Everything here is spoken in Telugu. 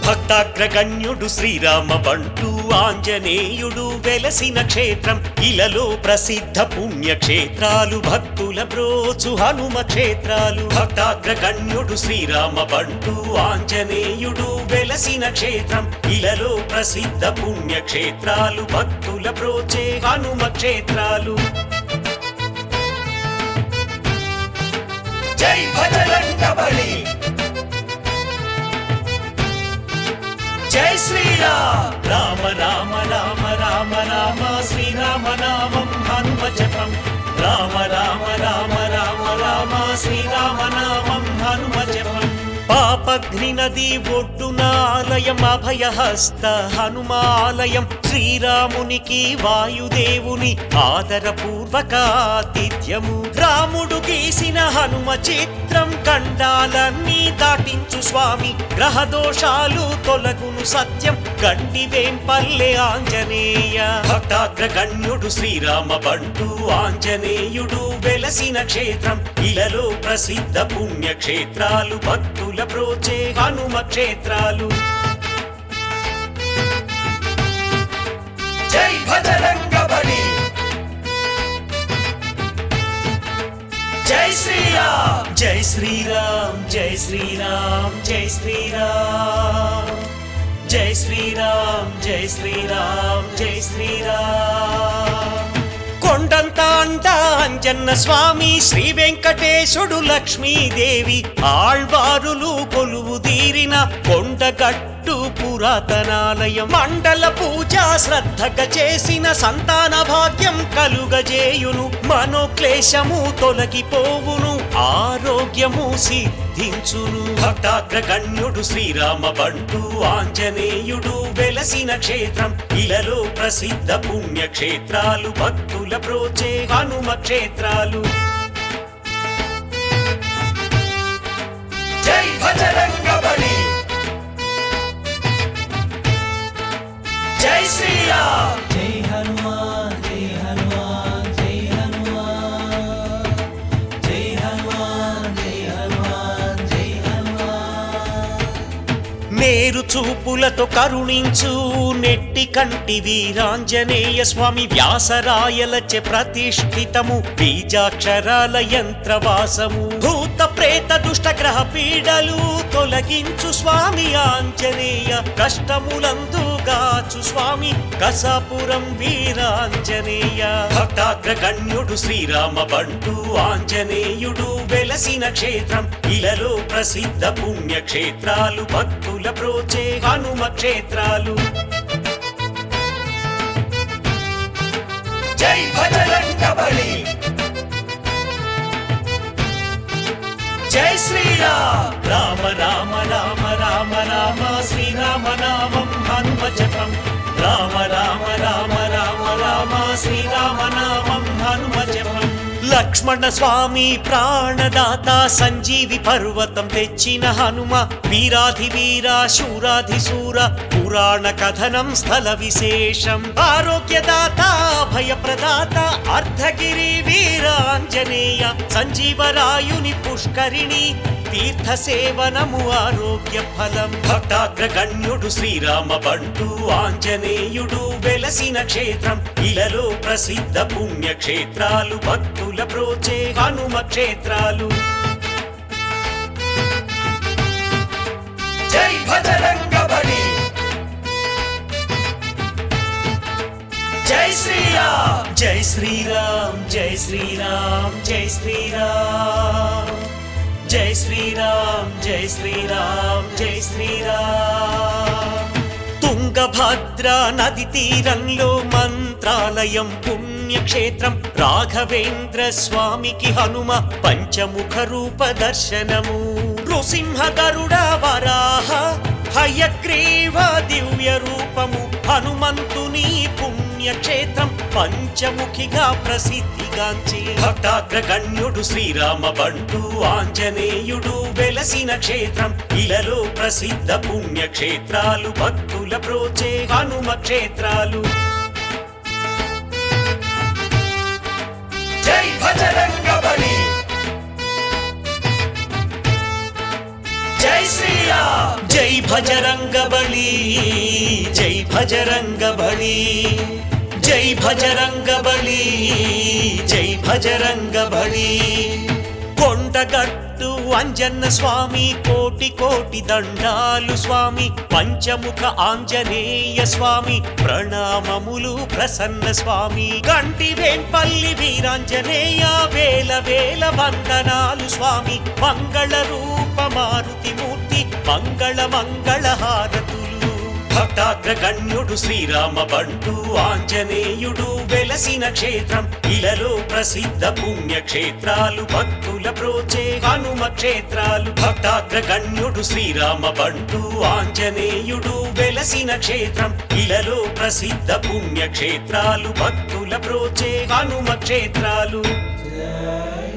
భక్తాగ్రగణ్యుడు శ్రీరామ బంటు ఆంజనేయుడు వెలసిన క్షేత్రం ఇలలో ప్రసిద్ధ పుణ్యక్షేత్రాలు భక్తుల బ్రోచు హనుమ క్షేత్రాలు భక్తాగ్రగణ్యుడు శ్రీరామ బంటు ఆంజనేయుడు వెలసిన క్షేత్రం ఇలలో ప్రసిద్ధ పుణ్యక్షేత్రాలు భక్తుల బ్రోచే హనుమ క్షేత్రాలు జై భజరంగ బలి జై శ్రీరామ్ రామ రామ రామ రామ రామ శ్రీరామ నామం హనుమ జపం రామ రామ రామ రామ రామ శ్రీరామ నామం హనుమ జపం పాపఘ్ని నది ఒడ్డున ఆలయం అభయహస్త హనుమాలయం శ్రీరామునికి వాయుదేవుని ఆదరపూర్వక ఆతిథ్యము రాముడు గీసిన హనుమ చిత్రం కండాలన్నీ దాటించు స్వామి గ్రహ దోషాలు తొలగును సత్యం గండి వేంపల్లె ఆంజనేయ భక్తాగ్రగణ్యుడు శ్రీరామ బంటు ఆంజనేయుడు వెలసిన క్షేత్రం ఇలలో ప్రసిద్ధ పుణ్యక్షేత్రాలు భక్తుల ప్రోచే హనుమ క్షేత్రాలు జై భజరంగ బలి జై శ్రీరామ్ జై శ్రీరామ్ జై శ్రీరామ్ జై శ్రీరామ్ జై శ్రీరామ్ జై శ్రీరామ్ జై శ్రీరామ్ కొండంత అంట అంజన్న స్వామి శ్రీ వెంకటేశుడు లక్ష్మీదేవి ఆళ్వారులు కొలువు తీరిన కొండగట్టు పురాతనాలయం మండల పూజ శ్రద్ధగా చేసిన సంతాన భాగ్యం కలుగజేయును మనోక్లేశము తొలగిపోవును ఆరోగ్యము సిద్ధించును భక్తాగ్రగణ్యుడు శ్రీరామ బంటు ఆంజనేయుడు వెలసిన క్షేత్రం ఇలలో ప్రసిద్ధ పుణ్యక్షేత్రాలు భక్తుల ప్రోచే హనుమ క్షేత్రాలు జై భజరంగ బలి జై శ్రీరామ్ జై హనుమాన్ జై హనుమాన్ జై హనుమాన్ జై హనుమాన్ జై హనుమాన్ జై హనుమాన్ మేరు చూపులతో కరుణించు నెట్టి కంటి వీరాంజనేయ స్వామి వ్యాసరాయలచే ప్రతిష్ఠితము బీజాక్షరాల యంత్రవాసము భూత ప్రేత దుష్ట గ్రహ పీడలు తొలగించు స్వామి ఆంజనేయ కష్టములందు గాచు స్వామి కసాపురం వీరాంజనేయ భక్తాగ్రగణ్యుడు శ్రీరామ బంటు ఆంజనేయుడు వెలసిన క్షేత్రం ఇలలో ప్రసిద్ధ పుణ్యక్షేత్రాలు భక్తుల ప్రోచే హనుమ క్షేత్రాలు జై భజరంగ బలి జై శ్రీరామ్ రామ రామ రామ రామ రామ శ్రీరామ నామం హనుమ జపం రామ రామ రామ రామ రామ శ్రీరామ నామం హనుమ జపం లక్ష్మణ స్వామి ప్రాణదాత సంజీవి పర్వతం తెచ్చిన హనుమ వీరాధి వీర శూరాధి శూర పురాణ కథనం స్థల విశేషం ఆరోగ్యదాత భయప్రదాత అర్ధగిరి వీరాంజనేయ సంజీవరాయుని పుష్కరిణి తీర్థ సేవనము ఆరోగ్య ఫలం భక్తాగ్రగణ్యుడు శ్రీరామ బంటు ఆంజనేయుడు వెలసిన క్షేత్రం ఇలలో ప్రసిద్ధ పుణ్యక్షేత్రాలు భక్తుల ప్రోచే హనుమ క్షేత్రాలు జై భజరంగ బలి జై శ్రీరామ్ జై శ్రీరామ్ జై శ్రీరామ్ జై శ్రీరామ్ జై శ్రీరామ్ జై శ్రీరామ్ జై శ్రీరామ్ తుంగభద్ర నది తీరంలో మంత్రాలయం పుణ్యక్షేత్రం రాఘవేంద్ర స్వామికి హనుమ పంచముఖ రూప దర్శనము నృసింహ గరుడ వరాహ హయగ్రీవ దివ్య రూపము హనుమంతుని పుణ్యక్షేత్రం పంచముఖిగా ప్రసిద్ధిగాంచి భక్తాగ్రగణ్యుడు శ్రీరామ బంటు ఆంజనేయుడు వెలసిన క్షేత్రం ఇలలో ప్రసిద్ధ పుణ్యక్షేత్రాలు భక్తుల ప్రోచే హనుమ క్షేత్రాలు జై భజరంగ బలి జై శ్రీరామ్ జై భజరంగ బలి జై భజరంగ బలి జై భజరంగ బలి జై భజరంగ బలి కొండగట్టు అంజన్న స్వామి కోటి కోటి దండాలు స్వామి పంచముఖ ఆంజనేయ స్వామి ప్రణామములు ప్రసన్న స్వామి గంటి వేంపల్లి వీరాంజనేయ వేల వేల వందనాలు స్వామి మంగళ రూప మారుతి మూర్తి మంగళ మంగళ హారతులు భక్తాగ్రగణ్యుడు శ్రీరామ బంటు ఆంజనేయుడు వెలసిన క్షేత్రం ఇలలో ప్రసిద్ధ పుణ్యక్షేత్రాలు భక్తుల ప్రోచే హనుమ క్షేత్రాలు భక్తాగ్రగణ్యుడు శ్రీరామ బంటు ఆంజనేయుడు వెలసిన క్షేత్రం ఇలలో ప్రసిద్ధ పుణ్యక్షేత్రాలు భక్తుల ప్రోచే హనుమ క్షేత్రాలు జై